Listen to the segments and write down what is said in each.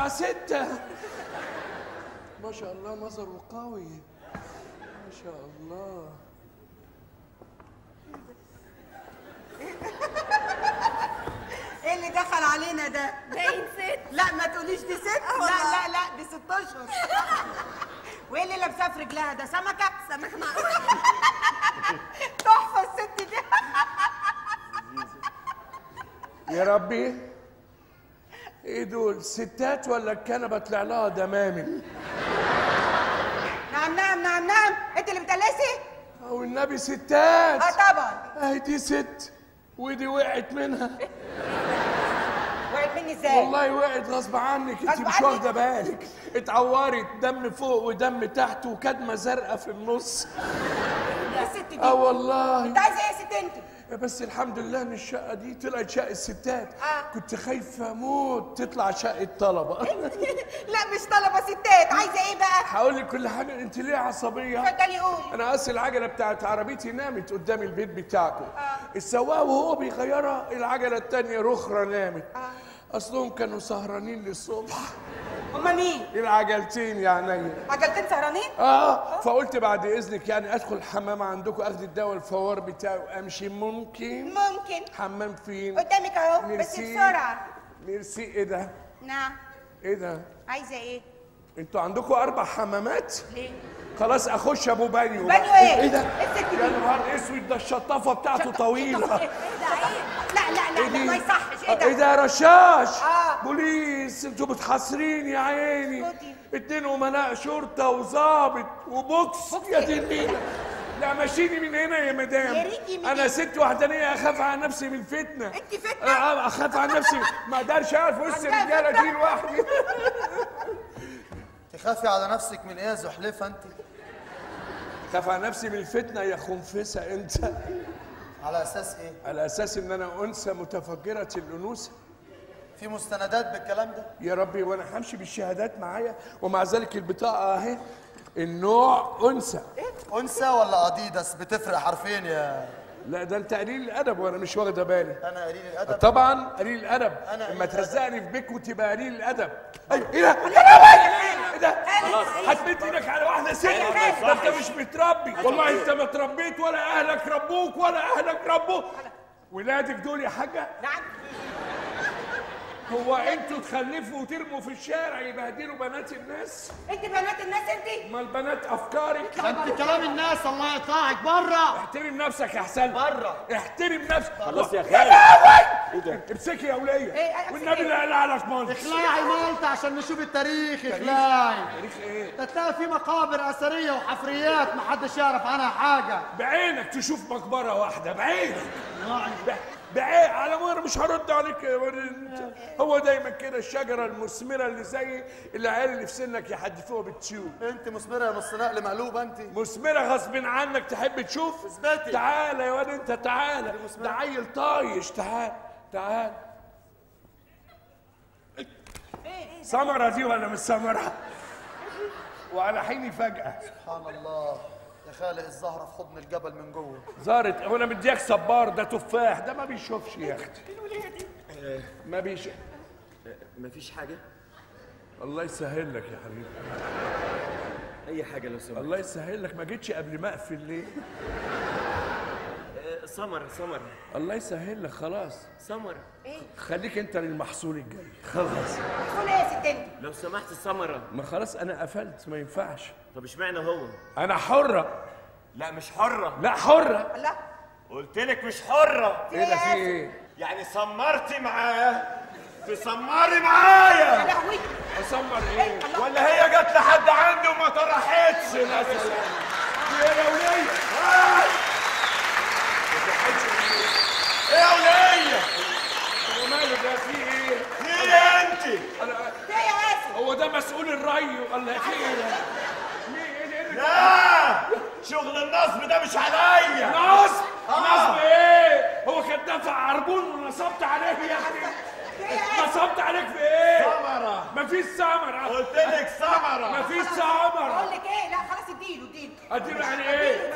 الساعة ستة ما شاء الله نظره قوي ما شاء الله ايه اللي دخل علينا ده؟ باين ست لا ما تقوليش دي ست لا لا لا دي ست اشهر وايه اللي لابساه في رجلها ده سمكه؟ سمك معقول تحفه الست دي يا ربي ايه دول ستات ولا الكنبة طلع لها دمامل نعم نعم نعم نعم انت اللي بتقلسي؟ او النبي ستات اه طبعا اهي دي ست ودي وقعت منها وقعت مني ازاي؟ والله وقعت غصب عنك انت غصب مش عني؟ واخده بالك اتعورت دم فوق ودم تحت وكدمه زرقاء في النص يا ست دي اه والله انت عايزه ايه يا ست انت؟ بس الحمد لله ان الشقه دي طلعت شقه ستات آه. كنت خايفه اموت تطلع شقه طلبه لا مش طلبه ستات عايزه ايه بقى؟ هقول لك كل حاجه انت ليه عصبيه اتفضلي قولي انا اصل العجله بتاعت عربيتي نامت قدام البيت بتاعكم السواق وهو بيغيرها العجله التانية رخرة نامت اصلهم كانوا سهرانين للصبح هما مين؟ العجلتين يا عينيا عجلتين سهرانين؟ اه فقلت بعد اذنك يعني ادخل الحمام عندكم اخد الدواء الفوار بتاعي وامشي ممكن ممكن حمام فين قدامك اهو بس ميرسي. بسرعه ميرسي ايه ده نعم ايه ده عايزه ايه؟ انتوا عندكم اربع حمامات ليه؟ خلاص اخش ابو بانيو بانيو بقى. ايه؟ ايه ده إيه الست دي؟ يا نهار اسود ده الشطافه بتاعته طويله ده عيب لا لا لا, لا دي؟ ما يصحش ايه آه، ده؟ ايه ده يا رشاش آه. بوليس انتوا بتحاصرين يا عيني اسكتي. اتنين امناء شرطه وظابط وبوكس يا دي النيله لا مشيني من هنا يا مدام يا ريتي من انا هنا. ست وحدانيه اخاف على نفسي من الفتنه انت فتنة؟ آه، اخاف على نفسي ما اقدرش اقف وسط عندها الرجاله فتنة؟ دي لوحدي تخافي على نفسك من ايه يا زحلفه انت خاف على نفسي من الفتنه يا خنفسه انت على اساس ايه على اساس ان انا انثى متفجره الانوثه في مستندات بالكلام ده يا ربي وانا همشي بالشهادات معايا ومع ذلك البطاقه اهي النوع انثى انثى ولا اديداس بتفرق حرفين يا لا ده انت قليل الادب وانا مش واخده بالي انا قليل الادب طبعا قليل الادب أنا قليل اما الأدب. ترزقني في بيك وتبقى قليل الادب ايوه ايه ده ايه ده هتمد ايدك على واحده ست ده انت مش متربي والله انت ما تربيت ولا اهلك ربوك ولا اهلك ربوك ولادك دول يا حاجه نعم هو انتوا تخلفوا وترموا في الشارع يبهدلوا بنات الناس انت بنات الناس انت ما البنات افكارك انت كلام الناس الله يطلعك بره احترم نفسك يا حسن بره احترم نفسك خلاص يا يا خالد لهوي ايه ده امسكي يا وليه ايه، امسك والنبي ايه؟ لا اله على مالك اخلعي مالطة عشان نشوف التاريخ اخلعي تاريخ ايه ده تلاقي في مقابر اثريه وحفريات محدش يعرف عنها حاجه بعينك تشوف مقبره واحده بعينك ب- بعين على مر مش هرد عليك يا ولد انت. هو دايما كده الشجره المثمره اللي زي العيال اللي في سنك يحدفوها بتشوف انت مثمره يا نص نقل مقلوبه انت مثمره غصب عنك تحب تشوف اثبتي. تعالى يا واد انت تعالى ده عيل طايش تعال تعال سمرة دي ولا مش سمرة؟ وعلى حيني فجأة سبحان الله يا خالق الزهره في حضن الجبل من جوه زارت هو انا مديك صبار ده تفاح ده ما بيشوفش يا اختي ما بيشوف مفيش حاجة الله يسهل لك يا حبيبي أي حاجة لو سمحت الله يسهل لك ما جيتش قبل ما اقفل ليه آه، سمر سمر الله يسهل لك خلاص سمر خليك انت للمحصول الجاي خلاص تقول ايه يا ست انت لو سمحت سمرة ما خلاص انا قفلت ما ينفعش طب اشمعنى هو انا حرة لا مش حرة لا حرة الله قلت لك مش حرة ايه ده في ايه يعني سمرتي معاه تسمري يا معايا لهوي اسمر ايه ولا هي جت لحد عندي وما طرحتش مثلا ايه يا وليه ايه يا ولية هو ماله ده في ايه هي انت أنا- ايه يا اسف هو ده مسؤول الري ولا في ايه ده مين ايه ده؟ ايه ده لا شغل النصب ده مش عليا نصب نصب ايه هو كان دافع عربون ونصبت عليه يا اخي نصبت عليك في ايه سمرة مفيش سمر قلت لك سمرة مفيش بقول سمر لك ايه لا خلاص اديله اديله اديله يعني ايه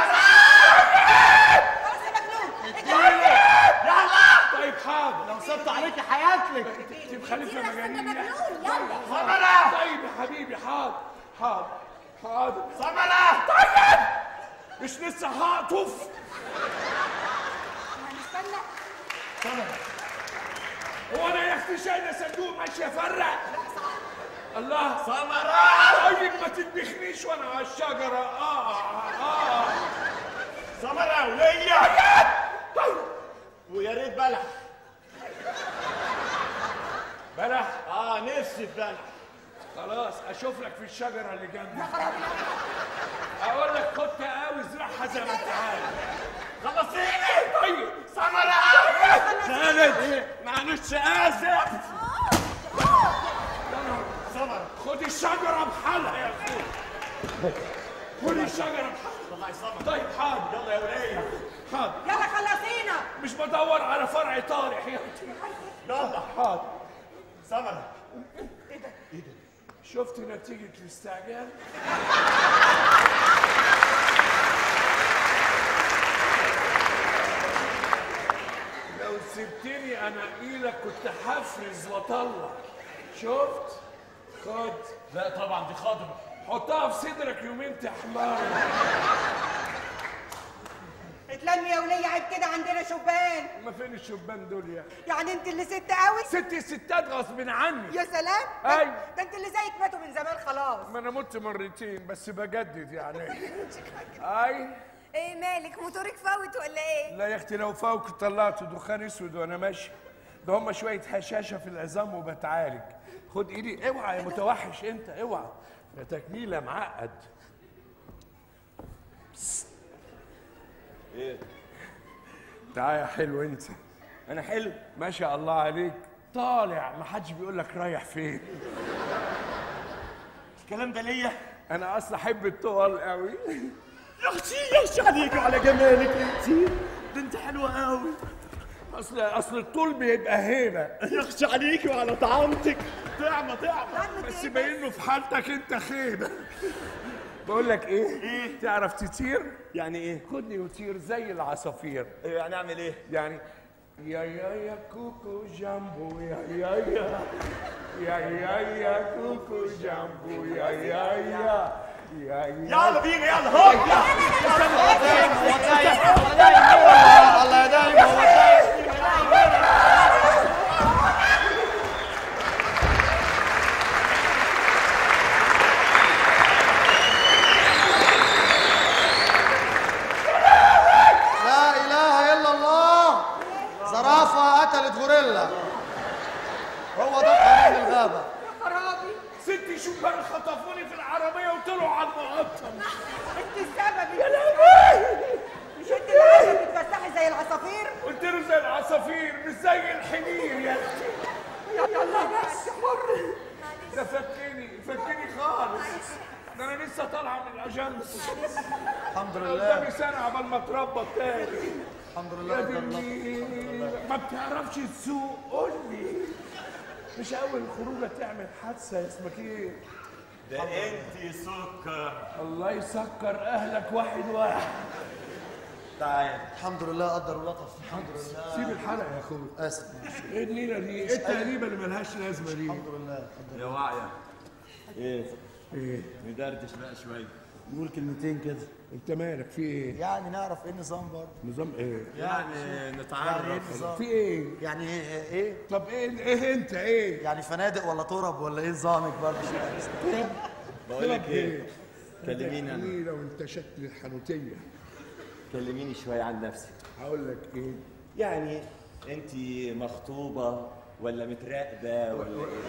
خلاص يا مجنون طيب حاضر لو سبت عليك حياتك تبقى خليفه كتير أحسن ده مجانين يعني. مجنون يلا سمرة طيب يا حبيبي حاضر حاضر حاضر سمرة طيب مش لسه هقطف هنستنى هو انا يا اختي شايله صندوق ماشي افرق الله سمرة طيب ما تدبخنيش وانا على الشجره اه اه سمرة وليا طيب ويا ريت بلح بلح اه نفسي في بلح خلاص اشوف لك في الشجره اللي جنبي اقول لك خد تقاوي ازرعها زي ما انت عايز خلصيني طيب سمرة خالد معلش اسف سمرة خد الشجره بحالها يا اخوي خد الشجره بحالها الله يسمر طيب حاضر يلا يا ولية حاضر يلا خلصينا مش بدور على فرع طارح يا اختي يلا حاضر سمرة شفت نتيجة الاستعجال؟ لو سبتني انقيلك كنت هفرز واطلع شفت؟ خد لا طبعا دي خضرة حطها في صدرك يومين تحمر اتلمي يا ولية عيب كده عندنا شبان ما فين الشبان دول يا اخي؟ يعني انت اللي ست قوي ست الستات غصب عني يا سلام أي. ده انت اللي زيك ماتوا من زمان خلاص ما انا مت مرتين بس بجدد يعني اي ايه مالك موتورك فوت ولا ايه لا يا اختي لو فوق طلعت دخان اسود وانا ماشي ده هم شويه هشاشه في العظام وبتعالج خد ايدي اوعى يا متوحش انت اوعى يا تكميله معقد ايه تعال يا حلو انت انا حلو ما شاء الله عليك طالع ما حدش بيقول لك رايح فين الكلام ده ليا انا اصلا احب الطوال قوي يا اختي يا اختي عليك وعلى جمالك انت ده انت حلوه قوي اصل اصل الطول بيبقى هيبه يا اختي عليك وعلى طعامتك طعمه طعمه بس باين له في حالتك انت خيبه بقول لك ايه إيه؟ تعرف تطير يعني ايه خدني وطير زي العصافير إيه يعني اعمل ايه يعني يا يا يا كوكو جامبو يا يا يا يا يا يا كوكو جامبو يا يا يا يا يا يلا بينا يلا هوب الله يدايم هو دايم لا اله الا الله زرافه قتلت غوريلا هو ده قانون الغابه خرابي ست شبان خطفوني في العربيه وطلعوا على المقطم انت السبب يا لهوي مش انت اللي عايزه تتفسحي زي العصافير قلت له زي العصافير مش زي الحمير يا اختي يلا بس حر ده فكني فكني خالص ده انا لسه طالعه من الاجنس الحمد قدامي لله سنه عبال ما اتربى تاني الحمد يا لله قدر الله دني ما بتعرفش تسوق قول لي مش اول خروجه تعمل حادثه اسمك ايه ده انت سكر الله يسكر اهلك واحد واحد تعال الحمد لله قدر ولطف الحمد لله سيب الحلقه يا اخويا اسف ايه النيله دي ايه التقريبه اللي ملهاش لازمه دي الحمد لله الحمد يا واعية ايه ايه ندردش بقى شوية لله نقول كلمتين كده انت مالك في ايه يعني نعرف ايه النظام برضه نظام ايه يعني يعني ايه نتعرف النظام في ايه يعني ايه ايه طب ايه ايه انت ايه يعني فنادق ولا طرب ولا ايه نظامك برضه شوية؟ بقول لك ايه كلميني انا ليه لو انت شكل الحنوتيه كلميني شوية عن نفسك هقول لك ايه يعني انت مخطوبة ولا متراقبة ولا ايه؟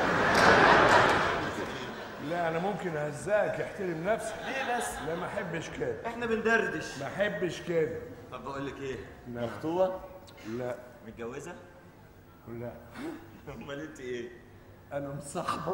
لا انا ممكن اهزاك احترم نفسك ليه بس؟ لا ما احبش كده احنا بندردش ما احبش كده طب بقول لك ايه؟ نعم. مخطوبة؟ لا متجوزة؟ لا امال انت ايه؟ انا مصاحبه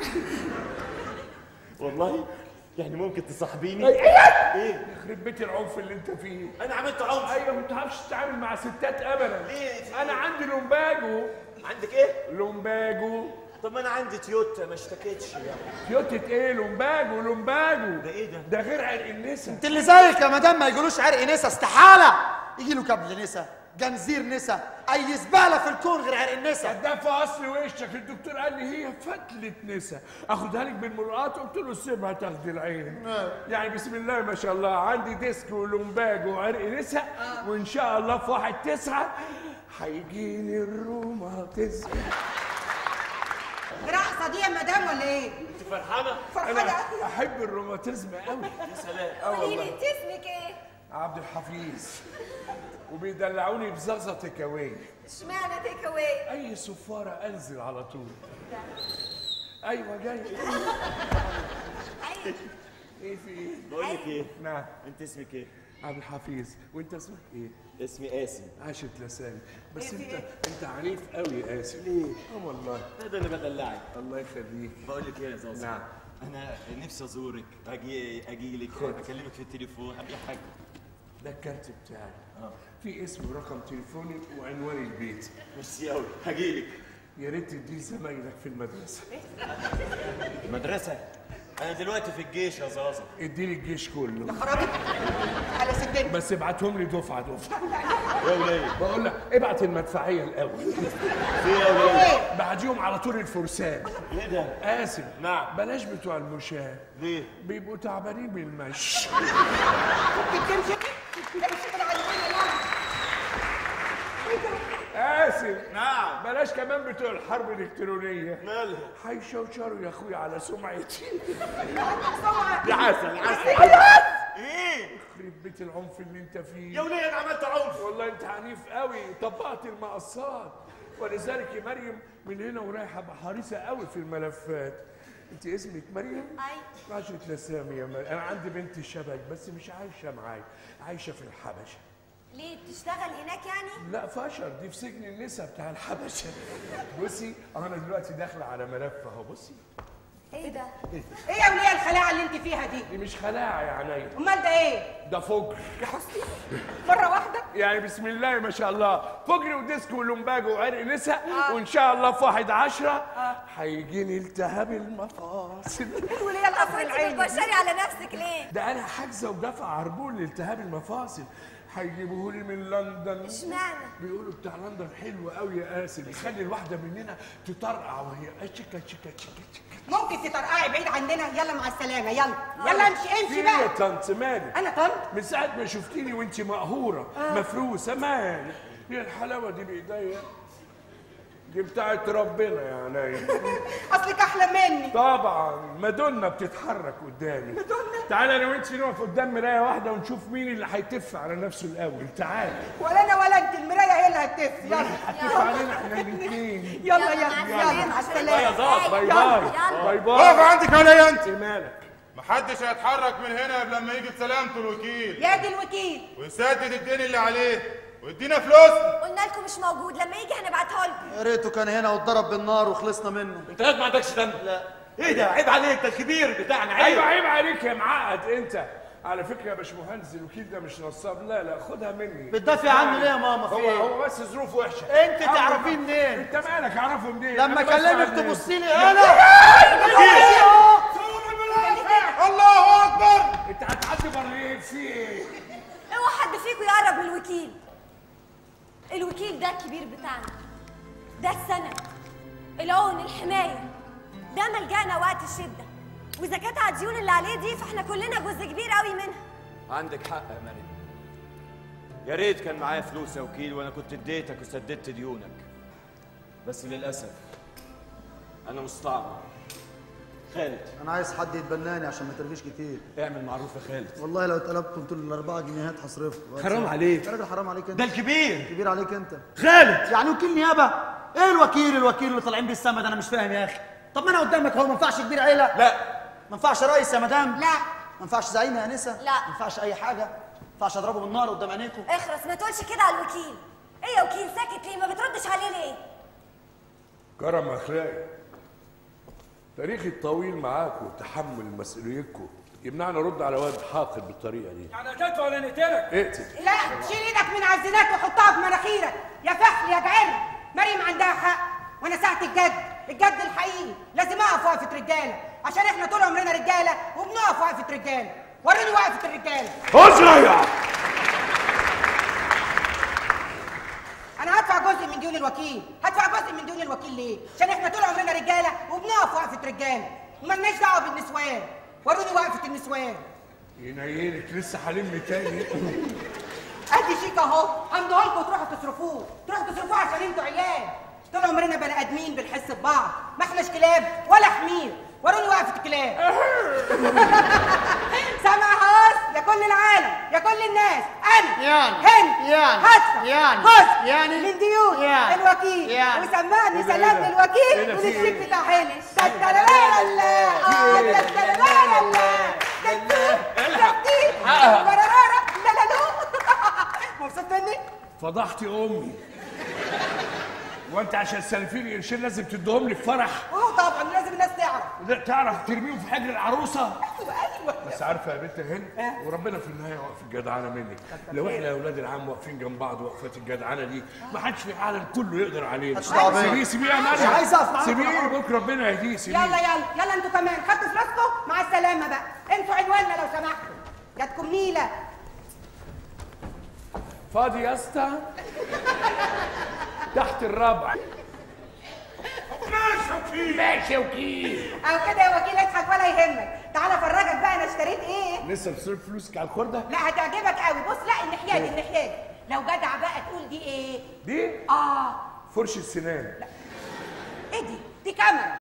والله يعني ممكن تصاحبيني؟ ايه يخرب بيت العنف اللي انت فيه انا عملت عنف ايوه ما بتعرفش تتعامل مع ستات ابدا ليه؟ انا عندي لومباجو عندك ايه؟ لومباجو طب ما انا عندي تويوتا ما اشتكيتش يعني تويوتة ايه لومباجو لومباجو ده ايه ده؟ ده غير عرق النسا انت اللي زيك يا مدام ما يقولوش عرق نسا استحاله يجي له كبل نسا جنزير نسا اي زباله في الكون غير عرق النسا ده في اصل وشك الدكتور قال لي هي فتله نسا اخدها لك بالمرآة قلت له سيبها تاخد العين يعني بسم الله ما شاء الله عندي ديسك ولومباج وعرق نسا وان شاء الله في واحد تسعة هيجيني الروماتيزم رقصه دي يا مدام ولا ايه؟ انت فرحانه انا فرحانه احب الروماتيزم قوي يا سلام اه قولي لي والله انت اسمك ايه؟ عبد الحفيظ وبيدلعوني بزغزه تكاوي اشمعنى تيك اواي؟ اي صفاره انزل على طول ايوه جاي ايوه ايه في ايه بقول لك ايه نعم انت اسمك ايه عبد الحفيظ وانت اسمك ايه اسمي قاسم عاشت لساني بس انت انت عنيف قوي يا قاسم ليه اه والله ده ده اللي بدلعك الله يخليك بقول لك ايه يا زوزو نعم. انا نفسي ازورك اجي اجي لك اكلمك في التليفون اي حاجه ده الكارت بتاعي اه في اسم ورقم تليفوني وعنوان البيت ميرسي قوي هجي لك يا ريت تديه زمايلك في المدرسه مدرسه انا دلوقتي في الجيش يا زازا اديني الجيش كله خرجت على ستين بس ابعتهم لي دفعه دفعه يا وليه بقول لك ابعت المدفعيه الاول في يا وليه ايه؟ بعديهم على طول الفرسان ايه ده قاسم نعم. بلاش بتوع المشاة ليه بيبقوا تعبانين من المشي تمشي تمشي من عندنا لا قاسم نعم بلاش كمان بتوع الحرب الالكترونيه مالها هيشوشروا يا اخويا على سمعتي يا عسل عسل ايه يخرب بيت العنف اللي انت يا فيه وليه انا عملت عنف والله انت عنيف قوي طبقت المقصات ولذلك يا مريم من هنا ورايحه ابقى حريصه قوي في الملفات انت اسمك مريم ايوه عاشت لسامي يا مريم انا عندي بنت شبك بس مش عايشه معايا عايشه في الحبشه ليه بتشتغل هناك يعني؟ لا فشر دي في سجن النساء بتاع الحبشه بصي انا دلوقتي داخله على ملف اهو بصي ايه ده؟ ايه يا وليه الخلاعه اللي انت فيها دي؟ دي مش خلاعه يا عينيا امال ده ايه؟ ده فجر مره واحده؟ يعني بسم الله ما شاء الله فجر وديسك ولومباج وعرق نساء وان شاء الله في واحد عشرة هيجيني التهاب المفاصل الوليه القصر وانت العيني بتبشري على نفسك ليه؟ ده انا حاجزه ودافع عربون لالتهاب المفاصل هيجيبوه لي من لندن اشمعنى؟ بيقولوا بتاع لندن حلو قوي يا قاسم يخلي الواحده مننا تطرقع وهي اشكا شكا شكا شكا ممكن تطرقعي بعيد عننا يلا مع السلامه يلا يلا امشي في امشي ايه يا بقى طنط مالك انا طنط من ساعة ما شفتيني وانت مقهورة مفروسة مالك هي الحلاوة دي بإيديا دي بتاعت ربنا يا عينيا اصلك احلى مني طبعا مادونا بتتحرك قدامي تعالى انا وانت نقف قدام مرايه واحده ونشوف مين اللي هيتف على نفسه الاول تعالى ولا انا ولا انت المرايه هي اللي هتف يلا هتف علينا احنا الاثنين يلا يلا مع يلا مع السلامة. السلامه باي يلا، باي يلا. باي اقف باي عندك عليا انت إيه مالك محدش هيتحرك من هنا قبل لما يجي بسلامته الوكيل يا دي الوكيل ويسدد الدين اللي عليه ويدينا فلوسنا قلنا لكم مش موجود لما يجي هنبعته لكم يا ريته كان هنا واتضرب بالنار وخلصنا منه انت ما عندكش دم لا ايه ده عيب عليك ده الكبير بتاعنا عيب ايوه عيب عليك يا معقد انت على فكره يا باشمهندس الوكيل ده مش نصاب لا لا خدها مني بتدافع عنه ليه يا ماما في هو ايه؟ هو بس ظروف وحشه انت أول تعرفيه ما- منين؟ انت مالك اعرفه منين لما أنا بسمع اكلمك الناس. تبصي لي انا الله اكبر انت هتعدي برلين في ايه اوعى حد فيكم يقرب من الوكيل الوكيل ده الكبير بتاعنا ده السند العون الحماية ده ملجأنا وقت الشدة وإذا كانت على الديون اللي عليه دي فاحنا كلنا جزء كبير قوي منها عندك حق يا مريم يا ريت كان معايا فلوس يا وكيل وانا كنت اديتك وسددت ديونك بس للاسف انا مستعمر خالد انا عايز حد يتبناني عشان ما ترغيش كتير اعمل معروف يا خالد والله لو اتقلبت قلت له الاربعه جنيهات هصرفها حرام عليك. يا راجل حرام عليك انت ده الكبير كبير عليك انت خالد يعني وكيل نيابه ايه الوكيل الوكيل اللي طالعين بيه السما ده انا مش فاهم يا اخي طب ما انا قدامك هو ما ينفعش كبير عيله لا ما ينفعش رئيس يا مدام لا ما ينفعش زعيم يا انسه لا. ما ينفعش اي حاجه ما ينفعش اضربه بالنار قدام عينيكم اخرس ما تقولش كده على الوكيل ايه يا وكيل ساكت ليه ما بتردش عليه ليه كرم اخلاقي تاريخي الطويل معاكم وتحمل مسؤوليتكم يمنعني ارد على واد حاقد بالطريقه دي يعني هتدفع ولا نقتلك؟ اقتل لا شيل ايدك من على الزنات وحطها في مناخيرك يا فحل يا جعر مريم عندها حق وانا ساعه الجد الجد الحقيقي لازم اقف وقفه رجاله عشان احنا طول عمرنا رجاله وبنقف وقفه رجاله وريني وقفه الرجاله اسرع انا هدفع جزء من ديون الوكيل هدفع جزء من ديون الوكيل ليه عشان احنا طول عمرنا رجاله وبنقف وقفه رجاله ومالناش دعوه بالنسوان وروني وقفه النسوان ينيلك لسه هلم تاني ادي شيك اهو همدوه لكم تروحوا تصرفوه تروحوا تصرفوه عشان انتوا عيال طول عمرنا بني ادمين بنحس ببعض ما احناش كلاب ولا حمير وروني وقفه الكلاب سامع هاس يا كل العالم يا كل الناس انا يعني. هند يعني. هدفع يعني. جزء يعني. من ديون يعني. الوكيل يعني. وسمعني إيه ده، سلام إيه ده؟ للوكيل إيه ده، في وللشيك إيه؟ بتاع هند تترارا لا اه إيه؟ تترارا لا تتي ورارارا لا لا لا مبسوط مني؟ فضحتي امي وانت عشان سالفين قرشين لازم تديهم لي في فرح اه طبعا لازم الناس تعرف لا تعرف ترميهم في حجر العروسه ايوه ايوه بس عارفه يا بنت هند وربنا في النهايه واقف الجدعنه منك لو احنا يا اولاد العم واقفين جنب بعض وقفات الجدعنه دي ما حدش في العالم كله يقدر علينا محدش دعوة بيا. سيبيه سيبيه يا مش عايز مريم أقف معاكم سيبيه أنا. بكره ربنا يهديه سيبيه يلا يلا يلا انتوا كمان خدتوا فلوسكم مع السلامه بقى انتوا عنواننا لو سمحتوا جاتكم نيله فاضي يا اسطى تحت الرابع ماشي وكيل ماشي وكيل او كده يا وكيل اضحك ولا يهمك تعالى افرجك بقى انا اشتريت ايه لسه بتصرف فلوسك على الخرده لا هتعجبك قوي بص لا الناحيه دي الناحيه دي لو جدع بقى تقول دي ايه دي اه فرشه سنان ايه دي دي كاميرا